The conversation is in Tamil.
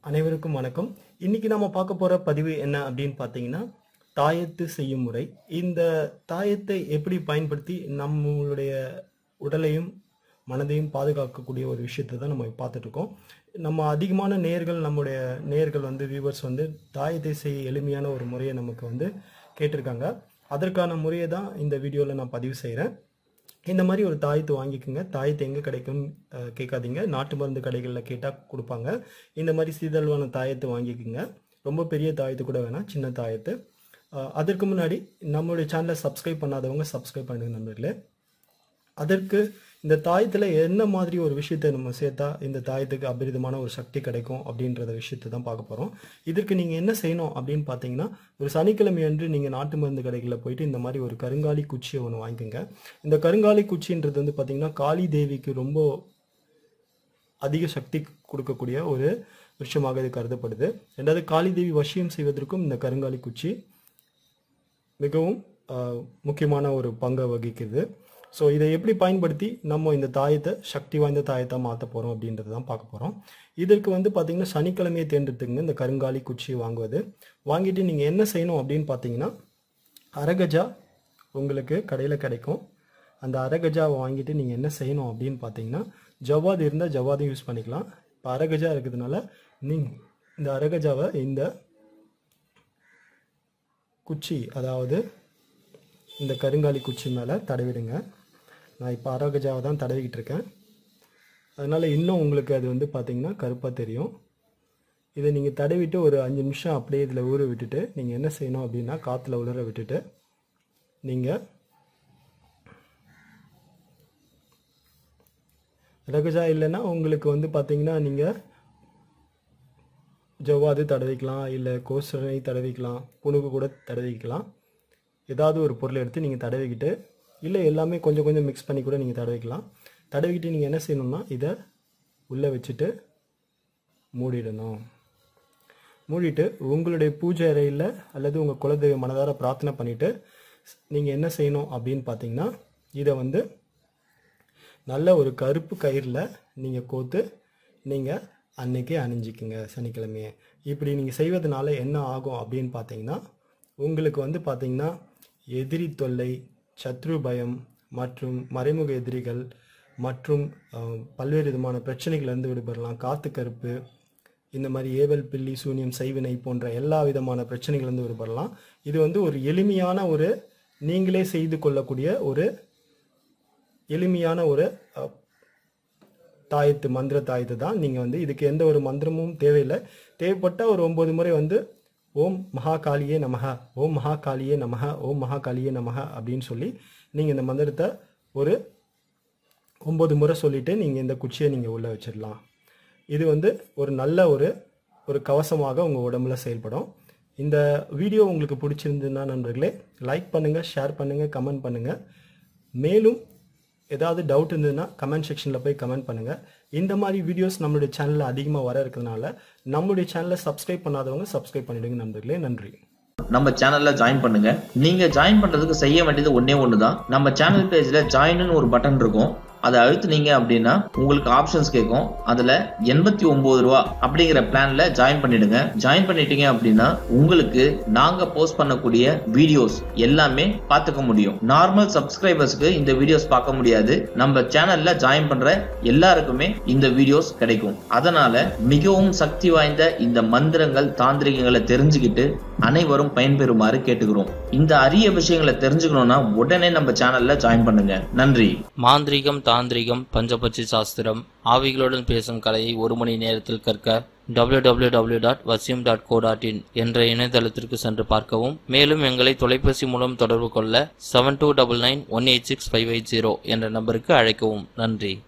அனைவருக்கும் வணக்கம் இன்னைக்கு நம்ம பார்க்க போற பதிவு என்ன அப்படின்னு பார்த்தீங்கன்னா தாயத்து செய்யும் முறை இந்த தாயத்தை எப்படி பயன்படுத்தி நம்மளுடைய உடலையும் மனதையும் பாதுகாக்கக்கூடிய ஒரு விஷயத்தை தான் நம்ம பார்த்துட்டு இருக்கோம் நம்ம அதிகமான நேர்கள் நம்முடைய நேர்கள் வந்து வியூவர்ஸ் வந்து தாயத்தை செய்ய எளிமையான ஒரு முறையை நமக்கு வந்து கேட்டிருக்காங்க அதற்கான முறையை தான் இந்த வீடியோவில் நான் பதிவு செய்கிறேன் இந்த மாதிரி ஒரு தாயத்து வாங்கிக்கோங்க தாயத்து எங்கே கிடைக்கும்னு அஹ், கேட்காதீங்க நாட்டு மருந்து கடைகளில் கேட்டால் கொடுப்பாங்க இந்த மாதிரி சீதழ்வான தாயத்து வாங்கிக்கோங்க ரொம்ப பெரிய தாயத்து கூட வேணாம் சின்ன தாயத்து அஹ், அதற்கு முன்னாடி நம்மளுடைய சேனலை சப்ஸ்கிரைப் பண்ணாதவங்க சப்ஸ்கிரைப் பண்ணுங்க நண்பர்களே அதற்கு இந்த தாயத்தில் என்ன மாதிரி ஒரு விஷயத்தை நம்ம சேர்த்தா இந்த தாயத்துக்கு அபரிதமான ஒரு சக்தி கிடைக்கும் அப்படின்றத விஷயத்தை தான் பார்க்க போகிறோம் இதற்கு நீங்கள் என்ன செய்யணும் அப்படின்னு பார்த்தீங்கன்னா ஒரு சனிக்கிழமை அன்று நீங்கள் நாட்டு மருந்து கடைகளில் போயிட்டு இந்த மாதிரி ஒரு கருங்காலி குச்சியை ஒன்று வாங்கிக்கோங்க இந்த கருங்காலி குச்சின்றது வந்து பார்த்தீங்கன்னா காளி தேவிக்கு ரொம்ப அதிக சக்தி கொடுக்கக்கூடிய ஒரு விஷயமாக இது கருதப்படுது ரெண்டாவது காளி தேவி வசியம் செய்வதற்கும் இந்த கருங்காலி குச்சி மிகவும் ஆஹ், முக்கியமான ஒரு பங்கை வகிக்குது ஸோ இதை எப்படி பயன்படுத்தி நம்ம இந்த தாயத்தை சக்தி வாய்ந்த தாயத்தை மாற்ற போகிறோம் அப்படின்றத தான் பார்க்க போகிறோம் இதற்கு வந்து பார்த்தீங்கன்னா சனிக்கிழமையை தேர்ந்தெடுத்துங்க இந்த கருங்காலி குச்சி வாங்குவது வாங்கிட்டு நீங்கள் என்ன செய்யணும் அப்படின்னு பார்த்தீங்கன்னா அரகஜா உங்களுக்கு கடையில் கிடைக்கும் அந்த அரகஜாவை வாங்கிட்டு நீங்கள் என்ன செய்யணும் அப்படின்னு பார்த்தீங்கன்னா ஜவ்வாது இருந்தால் ஜவ்வாதும் யூஸ் பண்ணிக்கலாம் இப்போ அரகஜா இருக்கிறதுனால நீங்கள் இந்த அரகஜாவை இந்த குச்சி அதாவது இந்த கருங்காலி குச்சி மேலே தடவிடுங்க நான் இப்போ அரகஜாவை தான் தடவிக்கிட்டு இருக்கேன் அதனால் இன்னும் உங்களுக்கு அது வந்து பார்த்தீங்கன்னா கருப்பாக தெரியும் இதை நீங்கள் தடவிட்டு ஒரு அஞ்சு நிமிஷம் அப்படியே இதில் ஊற விட்டுட்டு நீங்கள் என்ன செய்யணும் அப்படின்னா காற்றுல உலர விட்டுட்டு நீங்கள் ரகஜா இல்லைன்னா உங்களுக்கு வந்து பார்த்தீங்கன்னா நீங்கள் ஜவ்வாது தடவிக்கலாம் இல்லை கோசனை தடவிக்கலாம் புணுகு கூட தடவிக்கலாம் ஏதாவது ஒரு பொருளை எடுத்து நீங்கள் தடவிக்கிட்டு இல்லை எல்லாமே கொஞ்சம் கொஞ்சம் மிக்ஸ் பண்ணி கூட நீங்கள் தடவிக்கலாம் தடவிக்கிட்டு நீங்கள் என்ன செய்யணும்னா இதை உள்ளே வச்சுட்டு மூடிடணும் மூடிட்டு உங்களுடைய பூஜை அறையில் அல்லது உங்கள் குலதெய்வ மனதார பிரார்த்தனை பண்ணிவிட்டு நீங்கள் என்ன செய்யணும் அப்படின்னு பார்த்தீங்கன்னா இதை வந்து நல்ல ஒரு கருப்பு கயிறில் நீங்கள் கோத்து நீங்கள் அன்னைக்கே அணிஞ்சிக்குங்க சனிக்கிழமையே இப்படி நீங்கள் செய்வதனால என்ன ஆகும் அப்படின்னு பார்த்தீங்கன்னா உங்களுக்கு வந்து பார்த்தீங்கன்னா எதிரி தொல்லை சத்ரு பயம் மற்றும் மறைமுக எதிரிகள் மற்றும் அஹ், பல்வேறு விதமான பிரச்சனைகள்லேருந்து விடுபடலாம் காத்து கருப்பு இந்த மாதிரி ஏவல் பில்லி சூனியம் செய்வினை போன்ற எல்லா விதமான பிரச்சனைகள்லேருந்து விடுபடலாம் இது வந்து ஒரு எளிமையான ஒரு நீங்களே செய்து கொள்ளக்கூடிய ஒரு எளிமையான ஒரு அஹ், தாயத்து மந்திர தாயத்து தான் நீங்கள் வந்து இதுக்கு எந்த ஒரு மந்திரமும் தேவையில்லை தேவைப்பட்டால் ஒரு ஒம்பது முறை வந்து ஓம் மகா காளியே நமக ஓம் மகா காளியே நமக ஓம் மகா காளியே நமக அப்படின்னு சொல்லி நீங்கள் இந்த மந்திரத்தை ஒரு ஒம்பது முறை சொல்லிட்டு நீங்கள் இந்த குச்சியை நீங்கள் உள்ளே வச்சிடலாம் இது வந்து ஒரு நல்ல ஒரு ஒரு கவசமாக உங்கள் உடம்புல செயல்படும் இந்த வீடியோ உங்களுக்கு பிடிச்சிருந்ததுன்னா நண்பர்களே லைக் பண்ணுங்கள் ஷேர் பண்ணுங்கள் கமெண்ட் பண்ணுங்கள் மேலும் ஏதாவது டவுட் இருந்ததுன்னா கமெண்ட் செக்ஷனில் போய் கமெண்ட் பண்ணுங்கள் இந்த மாதிரி வீடியோஸ் நம்மளுடைய சேனலில் அதிகமாக வர இருக்கிறதுனால நம்மளுடைய சேனலை சப்ஸ்கிரைப் பண்ணாதவங்க சப்ஸ்கிரைப் பண்ணிடுங்க நண்பர்களே நன்றி நம்ம சேனல்ல ஜாயின் பண்ணுங்க நீங்க ஜாயின் பண்றதுக்கு செய்ய வேண்டியது ஒண்ணே ஒண்ணுதான் நம்ம சேனல் பேஜ்ல ஜாயின்னு ஒரு பட்டன் இருக்கும் அதை அழுத்துனீங்க அப்படின்னா உங்களுக்கு ஆப்ஷன்ஸ் கேட்கும் அதுல எண்பத்தி ஒன்பது ரூபா அப்படிங்கிற பிளான்ல ஜாயின் பண்ணிடுங்க ஜாயின் பண்ணிட்டீங்க அப்படின்னா உங்களுக்கு நாங்க போஸ்ட் பண்ணக்கூடிய வீடியோஸ் எல்லாமே பார்த்துக்க முடியும் நார்மல் சப்ஸ்கிரைபர்ஸ்க்கு இந்த வீடியோஸ் பார்க்க முடியாது நம்ம சேனல்ல ஜாயின் பண்ற எல்லாருக்குமே இந்த வீடியோஸ் கிடைக்கும் அதனால மிகவும் சக்தி வாய்ந்த இந்த மந்திரங்கள் தாந்திரிகங்களை தெரிஞ்சுக்கிட்டு அனைவரும் பயன்பெறுமாறு கேட்டுக்கிறோம் இந்த அரிய விஷயங்களை தெரிஞ்சுக்கணும்னா உடனே நம்ம சேனல்ல ஜாயின் பண்ணுங்க நன்றி மாந்திரீகம் தாந்திரிகம் பஞ்சபட்சி சாஸ்திரம் ஆவிகளுடன் பேசும் கலையை ஒரு மணி நேரத்தில் கற்க www.vasyum.co.in டாட் வசியம் டாட் கோ டாட் இன் என்ற இணையதளத்திற்கு சென்று பார்க்கவும் மேலும் எங்களை தொலைபேசி மூலம் தொடர்பு கொள்ள seven two double nine one eight six five eight zero என்ற நம்பருக்கு அழைக்கவும் நன்றி